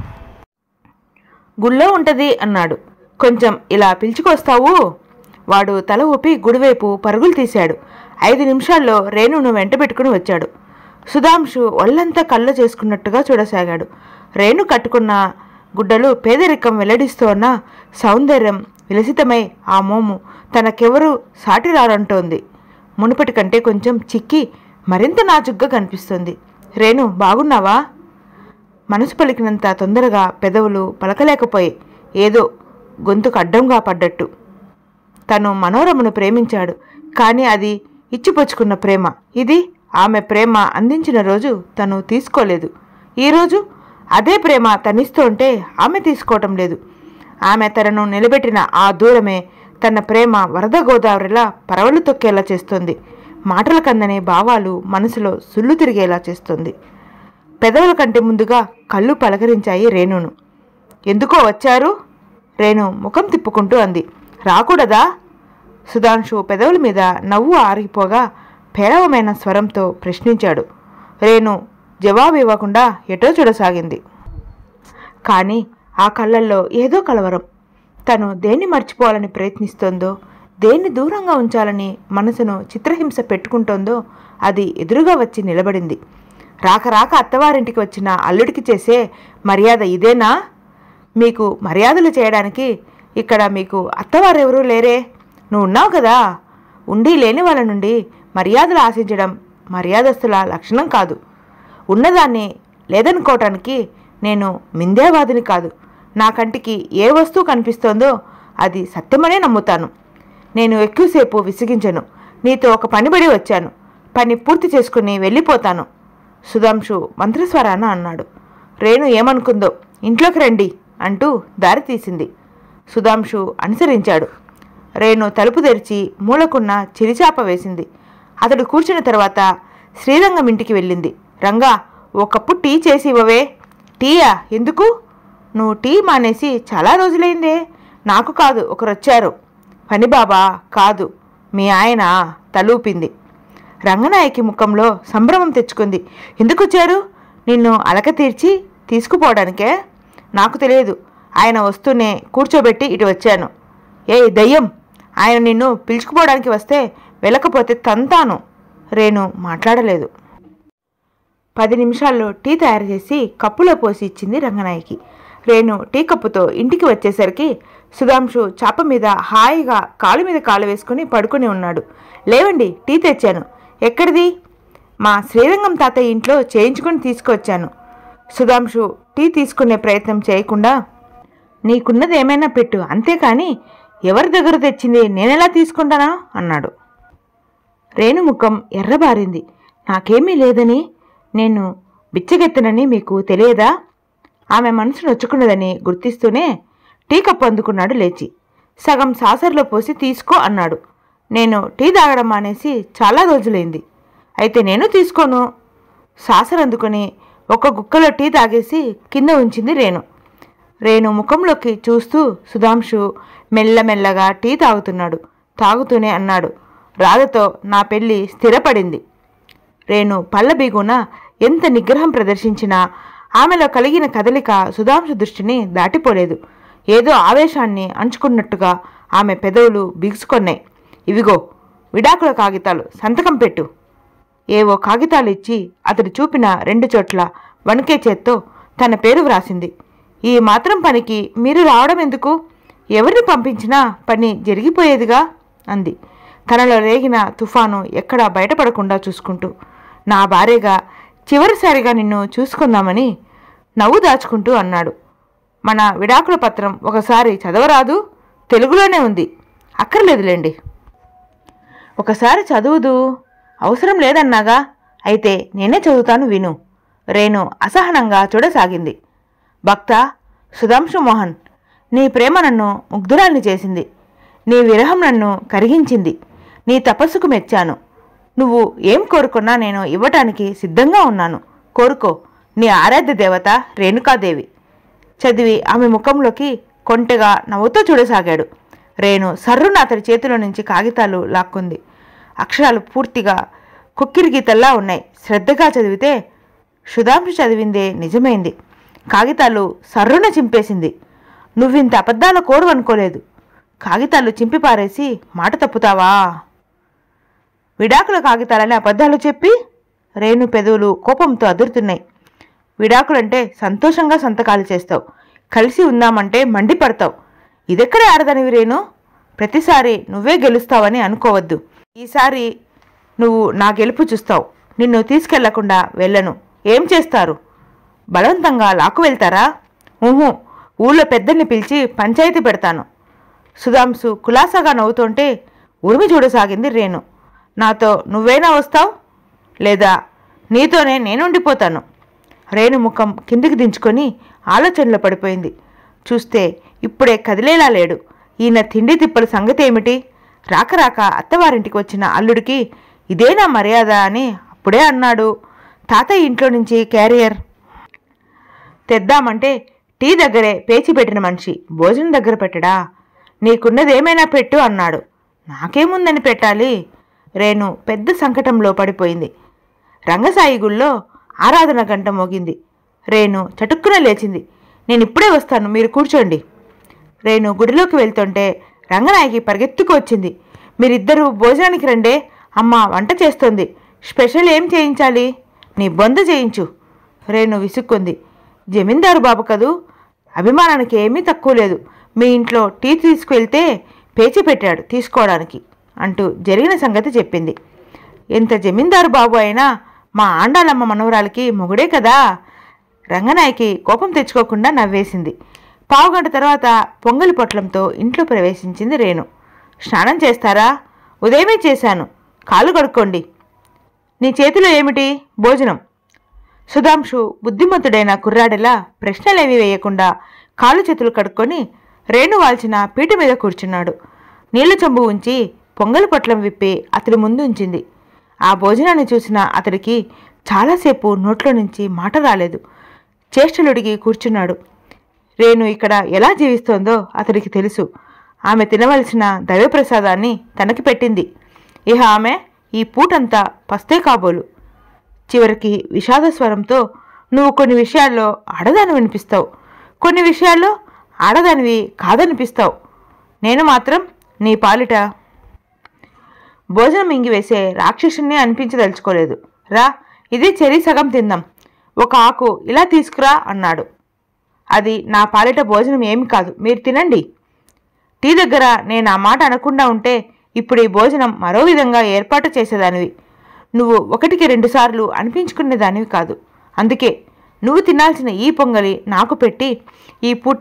గుళ్ళో ఉంటది అన్నాడు కొంచెం ఇలా పిలుచుకొస్తావు వాడు తల ఊపి గుడివైపు పరుగులు తీశాడు ఐదు నిమిషాల్లో రేణును వెంట పెట్టుకుని వచ్చాడు సుధాంశు ఒళ్ళంతా కళ్ళ చేసుకున్నట్టుగా చూడసాగాడు రేణు కట్టుకున్న గుడ్డలు పేదరికం వెల్లడిస్తోన్న సౌందర్యం విలసితమై ఆ మోము తనకెవరూ సాటి రారంటోంది మునుపటి కంటే కొంచెం చిక్కి మరింత నాజుగ్గా కనిపిస్తుంది రేణు బాగున్నావా మనసు పలికినంత తొందరగా పెదవులు పలకలేకపోయి ఏదో గొంతుకు అడ్డంగా పడ్డట్టు తను మనోరమను ప్రేమించాడు కానీ అది ఇచ్చిపుచ్చుకున్న ప్రేమ ఇది ఆమె ప్రేమ అందించిన రోజు తను తీసుకోలేదు ఈరోజు అదే ప్రేమ తనిస్తుంటే ఆమె తీసుకోవటం లేదు ఆమె తనను నిలబెట్టిన ఆ దూరమే తన ప్రేమ వరద గోదావరిలా పరవలు తొక్కేలా చేస్తుంది మాటల కందనే భావాలు మనసులో సుళ్ళు తిరిగేలా చేస్తుంది పెదవుల కంటే ముందుగా కళ్ళు పలకరించాయి రేణును ఎందుకో వచ్చారు రేణు ముఖం తిప్పుకుంటూ అంది రాకూడదా సుధాంశు పెదవుల మీద నవ్వు ఆరిపోగా పేలవమైన స్వరంతో ప్రశ్నించాడు రేణు జవాబు ఇవ్వకుండా ఎటో చూడసాగింది కానీ ఆ కళ్ళల్లో ఏదో కలవరం తను దేన్ని మర్చిపోవాలని ప్రయత్నిస్తోందో దేన్ని దూరంగా ఉంచాలని మనసును చిత్రహింస పెట్టుకుంటోందో అది ఎదురుగా వచ్చి నిలబడింది రాక రాక అత్తవారింటికి వచ్చిన అల్లుడికి చేసే మర్యాద ఇదేనా మీకు మర్యాదలు చేయడానికి ఇక్కడ మీకు అత్తవారెవరూ లేరే నువ్వు ఉన్నావు కదా ఉండి లేని వాళ్ళ నుండి మర్యాదలు ఆశించడం మర్యాదస్తుల లక్షణం కాదు ఉన్నదాన్ని లేదనుకోవటానికి నేను మిందేవాదిని కాదు నా కంటికి ఏ వస్తువు కనిపిస్తోందో అది సత్యమనే నమ్ముతాను నేను ఎక్కువసేపు విసిగించను నీతో ఒక పనిబడి వచ్చాను పని పూర్తి చేసుకుని వెళ్ళిపోతాను సుధాంశు మంత్రస్వరాన అన్నాడు రేణు ఏమనుకుందో ఇంట్లోకి రండి అంటూ దారి తీసింది సుధాంశు అనుసరించాడు రేణు తలుపు తెరిచి మూలకున్న చిరిచాప వేసింది అతడు కూర్చున్న తర్వాత శ్రీరంగం ఇంటికి వెళ్ళింది రంగా ఓ కప్పు టీ చేసి ఇవ్వవే టీయా ఎందుకు నువ్వు టీ మానేసి చాలా రోజులైందే నాకు కాదు ఒకరొచ్చారు పని బాబా కాదు మీ ఆయన తలూపింది రంగనాయకి ముఖంలో సంభ్రమం తెచ్చుకుంది ఎందుకు వచ్చారు నిన్ను అలక తీర్చి తీసుకుపోవడానికే నాకు తెలియదు ఆయన వస్తూనే కూర్చోబెట్టి ఇటు వచ్చాను ఏ దయ్యం ఆయన నిన్ను పిలుచుకుపోవడానికి వస్తే వెళ్ళకపోతే తంతాను రేణు మాట్లాడలేదు పది నిమిషాల్లో టీ తయారు చేసి కప్పులో పోసి ఇచ్చింది రంగనాయకి రేణు టీ కప్పుతో ఇంటికి వచ్చేసరికి సుధాంశు చాప మీద హాయిగా కాలు మీద కాలు వేసుకుని పడుకుని ఉన్నాడు లేవండి టీ తెచ్చాను ఎక్కడిది మా శ్రీరంగం తాతయ్య ఇంట్లో చేయించుకుని తీసుకొచ్చాను సుధాంశు టీ తీసుకునే ప్రయత్నం చేయకుండా నీకున్నది ఏమైనా పెట్టు అంతేకాని ఎవరి దగ్గర తెచ్చింది నేనెలా తీసుకుంటానా అన్నాడు రేణు ముఖం ఎర్రబారింది నాకేమీ లేదని నేను బిచ్చగెత్తనని మీకు తెలియదా ఆమె మనసు నొచ్చుకున్నదని గుర్తిస్తూనే టీ కప్పు అందుకున్నాడు లేచి సగం సాసర్లో పోసి తీసుకో అన్నాడు నేను టీ తాగడం మానేసి చాలా రోజులైంది అయితే నేను తీసుకోను సాసర్ అందుకుని ఒక గుక్కలో టీ తాగేసి కింద ఉంచింది రేణు రేణు ముఖంలోకి చూస్తూ సుధాంశు మెల్లమెల్లగా టీ తాగుతున్నాడు తాగుతూనే అన్నాడు రాధతో నా పెళ్ళి స్థిరపడింది రేణు పళ్ళ బీగున ఎంత నిగ్రహం ప్రదర్శించినా ఆమెలో కలిగిన కదలిక సుధాంశు దృష్టిని దాటిపోలేదు ఏదో ఆవేశాన్ని అంచుకున్నట్టుగా ఆమె పెదవులు బిగుసుకొన్నాయి ఇవిగో విడాకుల కాగితాలు సంతకం పెట్టు ఏవో కాగితాలు ఇచ్చి అతడు చూపిన రెండు చోట్ల వణికే చేత్తో తన పేరు వ్రాసింది ఈ మాత్రం పనికి మీరు రావడం ఎందుకు ఎవరిని పంపించినా పని జరిగిపోయేదిగా అంది తనలో రేగిన తుఫాను ఎక్కడా బయటపడకుండా చూసుకుంటూ నా భార్యగా చివరిసారిగా నిన్ను చూసుకుందామని నవ్వు దాచుకుంటూ అన్నాడు మన విడాకుల పత్రం ఒకసారి చదవరాదు తెలుగులోనే ఉంది అక్కర్లేదులేండి ఒకసారి చదువుదు అవసరం లేదన్నాగా అయితే నేనే చదువుతాను విను రేణు అసహనంగా చూడసాగింది భక్త సుధాంశు మోహన్ నీ ప్రేమ నన్ను ముగ్ధురాల్ని చేసింది నీ విరహం నన్ను కరిగించింది నీ తపస్సుకు మెచ్చాను నువ్వు ఏం కోరుకున్నా నేను ఇవ్వటానికి సిద్ధంగా ఉన్నాను కోరుకో నీ ఆరాధ్య దేవత రేణుకాదేవి చదివి ఆమె ముఖంలోకి కొంటెగా నవ్వుతూ చూడసాగాడు రేణు సర్రున అతడి చేతిలో నుంచి కాగితాలు లాక్కుంది అక్షరాలు పూర్తిగా కుక్కిరి గీతల్లా ఉన్నాయి శ్రద్ధగా చదివితే సుధాంశు చదివిందే నిజమైంది కాగితాలు సర్రున చింపేసింది నువ్వింత అబద్ధాల కోరు అనుకోలేదు కాగితాలు చింపి పారేసి మాట తప్పుతావా విడాకుల కాగితాలని అబద్ధాలు చెప్పి రేణు పెదవులు కోపంతో అదురుతున్నాయి విడాకులంటే సంతోషంగా సంతకాలు చేస్తావు కలిసి ఉందామంటే మండిపడతావు ఇదెక్కడ ఆడదనివి రేణు ప్రతిసారి నువ్వే గెలుస్తావని అనుకోవద్దు ఈసారి నువ్వు నా గెలుపు చూస్తావు నిన్ను తీసుకెళ్లకుండా వెళ్ళను ఏం చేస్తారు బలవంతంగా లాక్కు వెళ్తారా ఊహు ఊళ్ళో పెద్దల్ని పిలిచి పంచాయతీ పెడతాను సుధాంశు కులాసాగా నవ్వుతుంటే ఉరిమి చూడసాగింది రేణు నాతో నువ్వేనా వస్తావు లేదా నీతోనే నేనుండిపోతాను రేణు ముఖం కిందికి దించుకొని ఆలోచనలో పడిపోయింది చూస్తే ఇప్పుడే కదిలేలా లేడు ఈయన తిండి తిప్పల సంగతి ఏమిటి రాక రాక అత్తవారింటికి వచ్చిన అల్లుడికి ఇదేనా మర్యాద అని అప్పుడే అన్నాడు తాతయ్య ఇంట్లో నుంచి క్యారియర్ తెద్దామంటే టీ దగ్గరే పేచి పెట్టిన మనిషి భోజనం దగ్గర పెట్టడా నీకున్నదేమైనా పెట్టు అన్నాడు నాకేముందని పెట్టాలి రేణు పెద్ద సంకటంలో పడిపోయింది రంగసాయి గుళ్ళో ఆరాధన గంట మోగింది రేణు చటుక్కున లేచింది నేను ఇప్పుడే వస్తాను మీరు కూర్చోండి రేణు గుడిలోకి వెళ్తుంటే రంగనాయకి పరిగెత్తుకు వచ్చింది మీరిద్దరూ భోజనానికి రండే అమ్మ వంట చేస్తోంది స్పెషల్ ఏం చేయించాలి నీ బొంద చేయించు రేణు విసుక్కుంది జమీందారు బాబు కదూ అభిమానానికి ఏమీ తక్కువ లేదు మీ ఇంట్లో టీ తీసుకువెళ్తే పేచి పెట్టాడు తీసుకోవడానికి అంటూ జరిగిన సంగతి చెప్పింది ఎంత జమీందారు బాబు అయినా మా ఆండాలమ్మ మనవరాలకి మొగుడే కదా రంగనాయకి కోపం తెచ్చుకోకుండా నవ్వేసింది పావుగంట తర్వాత పొంగలి పొట్లంతో ఇంట్లో ప్రవేశించింది రేణు స్నానం చేస్తారా ఉదయమే చేశాను కాలు కడుక్కోండి నీ చేతిలో ఏమిటి భోజనం సుధాంశు బుద్ధిమంతుడైన కుర్రాడిలా ప్రశ్నలేమీ వేయకుండా కాలు చేతులు కడుక్కొని రేణు వాల్చిన పీట మీద కూర్చున్నాడు నీళ్ల చెంబు ఉంచి పొంగలి పొట్లం విప్పి అతడి ముందు ఉంచింది ఆ భోజనాన్ని చూసిన అతడికి చాలాసేపు నోట్లో నుంచి మాట రాలేదు చేష్టలుడిగి కూర్చున్నాడు రేణు ఇక్కడ ఎలా జీవిస్తోందో అతడికి తెలుసు ఆమె తినవలసిన దైవప్రసాదాన్ని తనకి పెట్టింది ఇహ ఆమె ఈ పూటంతా పస్తే కాబోలు చివరికి విషాద స్వరంతో నువ్వు కొన్ని విషయాల్లో ఆడదాని వినిపిస్తావు కొన్ని విషయాల్లో ఆడదానివి కాదనిపిస్తావు నేను మాత్రం నీ పాలిట భోజనం మింగివేసే రాక్షసుని అనిపించదలుచుకోలేదు రా ఇది చెరి సగం తిందాం ఒక ఆకు ఇలా తీసుకురా అన్నాడు అది నా పాలిట భోజనం ఏమి కాదు మీరు తినండి టీ దగ్గర నేను ఆ మాట అనకుండా ఉంటే ఇప్పుడు ఈ భోజనం మరో విధంగా ఏర్పాటు చేసేదానివి నువ్వు ఒకటికి రెండుసార్లు అనిపించుకునేదానివి కాదు అందుకే నువ్వు తినాల్సిన ఈ పొంగలి నాకు పెట్టి ఈ పూట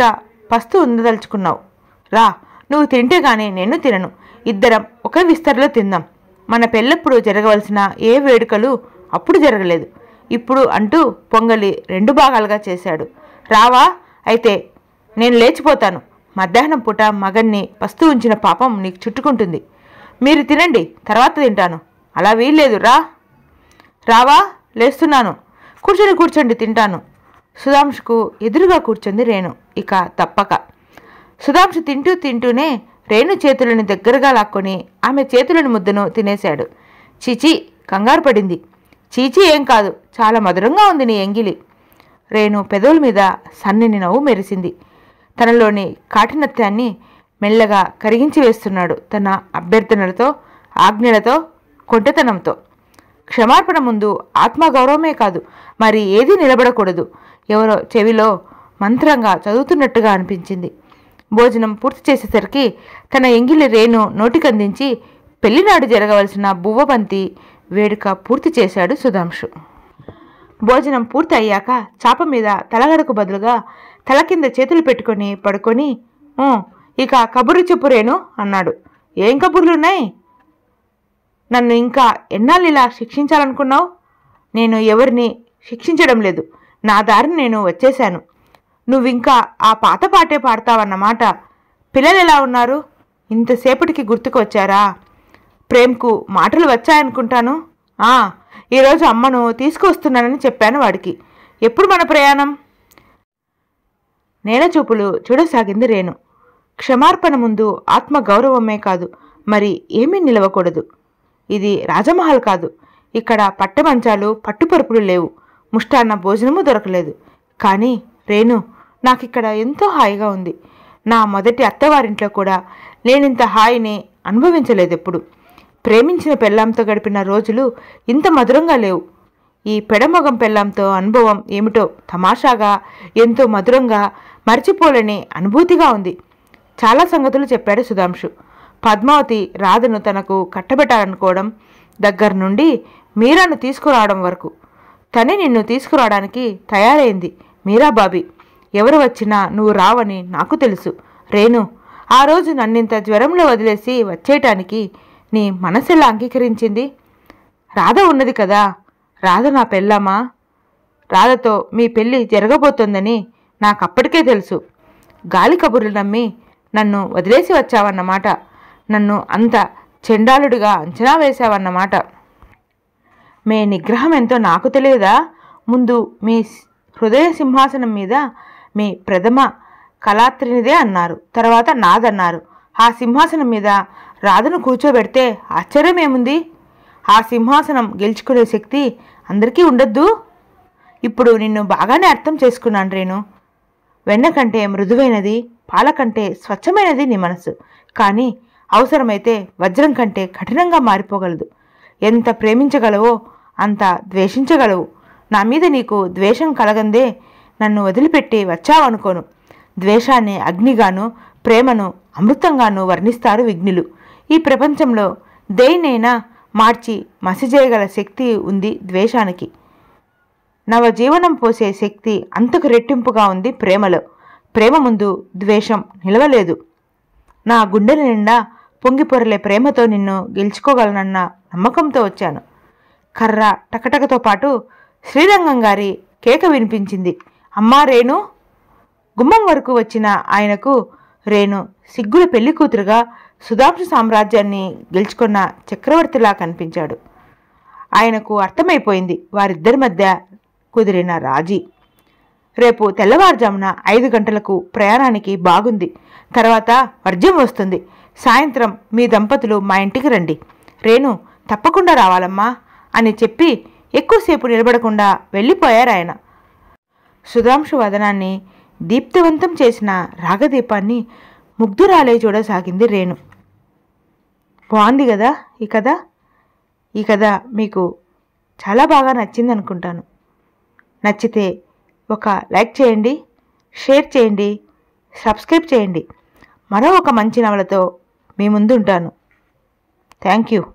పస్తు ఉండదలుచుకున్నావు రా నువ్వు తింటే గానీ నేను తినను ఇద్దరం ఒకే విస్తరలో తిందాం మన పెళ్ళప్పుడు జరగవలసిన ఏ వేడుకలు అప్పుడు జరగలేదు ఇప్పుడు అంటూ పొంగలి రెండు భాగాలుగా చేశాడు రావా అయితే నేను లేచిపోతాను మధ్యాహ్నం పూట మగన్ని పస్తు ఉంచిన పాపం నీకు చుట్టుకుంటుంది మీరు తినండి తర్వాత తింటాను అలా వీల్లేదు రా రావా లేస్తున్నాను కూర్చొని కూర్చోండి తింటాను సుధాంశుకు ఎదురుగా కూర్చుంది రేణు ఇక తప్పక సుధాంశు తింటూ తింటూనే రేణు చేతులను దగ్గరగా లాక్కొని ఆమె చేతులను ముద్దను తినేశాడు చీచి కంగారు పడింది చీచి ఏం కాదు చాలా మధురంగా ఉంది నీ ఎంగిలి రేణు పెదవుల మీద సన్నని నవ్వు మెరిసింది తనలోని కాఠినత్యాన్ని మెల్లగా కరిగించి వేస్తున్నాడు తన అభ్యర్థనలతో ఆజ్ఞలతో కొంటెతనంతో క్షమార్పణ ముందు ఆత్మగౌరవమే కాదు మరి ఏదీ నిలబడకూడదు ఎవరో చెవిలో మంత్రంగా చదువుతున్నట్టుగా అనిపించింది భోజనం పూర్తి చేసేసరికి తన ఎంగిలి రేణు నోటికందించి పెళ్లినాడు జరగవలసిన బువ్వబంతి వేడుక పూర్తి చేశాడు సుధాంశు భోజనం పూర్తి అయ్యాక చాప మీద తలగడకు బదులుగా తల కింద చేతులు పెట్టుకొని పడుకొని "ఊ, ఇక కబుర్లు చెప్పు రేణు అన్నాడు ఏం కబుర్లున్నాయి నన్ను ఇంకా ఎన్నాళ్ళు ఇలా శిక్షించాలనుకున్నావు నేను ఎవరిని శిక్షించడం లేదు నా దారిని నేను వచ్చేశాను నువ్వింకా ఆ పాత పాటే పాడతావన్నమాట పిల్లలు ఎలా ఉన్నారు ఇంతసేపటికి గుర్తుకు వచ్చారా ప్రేమ్కు మాటలు వచ్చాయనుకుంటాను ఆ, ఈరోజు అమ్మను తీసుకువస్తున్నానని చెప్పాను వాడికి ఎప్పుడు మన ప్రయాణం నేల చూపులు చూడసాగింది రేణు క్షమార్పణ ముందు ఆత్మ గౌరవమే కాదు మరి ఏమీ నిలవకూడదు ఇది రాజమహల్ కాదు ఇక్కడ పట్టెమంచాలు పట్టుపరుపులు లేవు ముష్టాన్న భోజనము దొరకలేదు కానీ రేణు నాకిక్కడ ఎంతో హాయిగా ఉంది నా మొదటి అత్తవారింట్లో కూడా నేనింత హాయిని అనుభవించలేదు ఎప్పుడు ప్రేమించిన పెళ్ళాంతో గడిపిన రోజులు ఇంత మధురంగా లేవు ఈ పెడమొగం పెళ్ళాంతో అనుభవం ఏమిటో తమాషాగా ఎంతో మధురంగా మర్చిపోలేని అనుభూతిగా ఉంది చాలా సంగతులు చెప్పాడు సుధాంశు పద్మావతి రాధను తనకు కట్టబెట్టాలనుకోవడం దగ్గర నుండి మీరాను తీసుకురావడం వరకు తనే నిన్ను తీసుకురావడానికి తయారైంది మీరాబాబి ఎవరు వచ్చినా నువ్వు రావని నాకు తెలుసు రేణు ఆ రోజు నన్నింత జ్వరంలో వదిలేసి వచ్చేయటానికి నీ మనసెలా అంగీకరించింది రాధ ఉన్నది కదా రాధ నా పెళ్ళామా రాధతో మీ పెళ్ళి జరగబోతోందని నాకప్పటికే తెలుసు గాలి కబుర్లు నమ్మి నన్ను వదిలేసి వచ్చావన్నమాట నన్ను అంత చెండాలుడిగా అంచనా వేశావన్నమాట మీ నిగ్రహం ఎంతో నాకు తెలియదా ముందు మీ స్- హృదయ సింహాసనం మీద మీ ప్రథమ కళాత్రినిదే అన్నారు తర్వాత నాదన్నారు ఆ సింహాసనం మీద రాధను కూర్చోబెడితే ఆశ్చర్యం ఏముంది ఆ సింహాసనం గెలుచుకునే శక్తి అందరికీ ఉండద్దు ఇప్పుడు నిన్ను బాగానే అర్థం చేసుకున్నాను రేణు వెన్న కంటే మృదువైనది పాల కంటే స్వచ్ఛమైనది నీ మనసు కానీ అవసరమైతే వజ్రం కంటే కఠినంగా మారిపోగలదు ఎంత ప్రేమించగలవో అంత ద్వేషించగలవు నా మీద నీకు ద్వేషం కలగందే నన్ను వదిలిపెట్టి వచ్చావనుకోను ద్వేషాన్ని అగ్నిగాను ప్రేమను అమృతంగాను వర్ణిస్తారు విఘ్నులు ఈ ప్రపంచంలో దేన్నైనా మార్చి మసిచేయగల శక్తి ఉంది ద్వేషానికి నవజీవనం పోసే శక్తి అంతకు రెట్టింపుగా ఉంది ప్రేమలో ప్రేమ ముందు ద్వేషం నిలవలేదు నా గుండెల నిండా పొంగి పొరలే ప్రేమతో నిన్ను గెలుచుకోగలనన్న నమ్మకంతో వచ్చాను కర్ర టకటకతో పాటు శ్రీరంగం గారి కేక వినిపించింది అమ్మా రేణు గుమ్మం వరకు వచ్చిన ఆయనకు రేణు సిగ్గుల పెళ్లి కూతురుగా సుధాంశు సామ్రాజ్యాన్ని గెలుచుకున్న చక్రవర్తిలా కనిపించాడు ఆయనకు అర్థమైపోయింది వారిద్దరి మధ్య కుదిరిన రాజీ రేపు తెల్లవారుజామున ఐదు గంటలకు ప్రయాణానికి బాగుంది తర్వాత వర్జ్యం వస్తుంది సాయంత్రం మీ దంపతులు మా ఇంటికి రండి రేణు తప్పకుండా రావాలమ్మా అని చెప్పి ఎక్కువసేపు నిలబడకుండా వెళ్ళిపోయారు ఆయన సుధాంశు వదనాన్ని దీప్తివంతం చేసిన రాగదీపాన్ని ముగ్ధురాలే చూడసాగింది రేణు బాగుంది కదా ఈ కథ ఈ కథ మీకు చాలా బాగా నచ్చింది అనుకుంటాను నచ్చితే ఒక లైక్ చేయండి షేర్ చేయండి సబ్స్క్రైబ్ చేయండి మరో ఒక మంచి నవలతో మీ ముందు ఉంటాను థ్యాంక్ యూ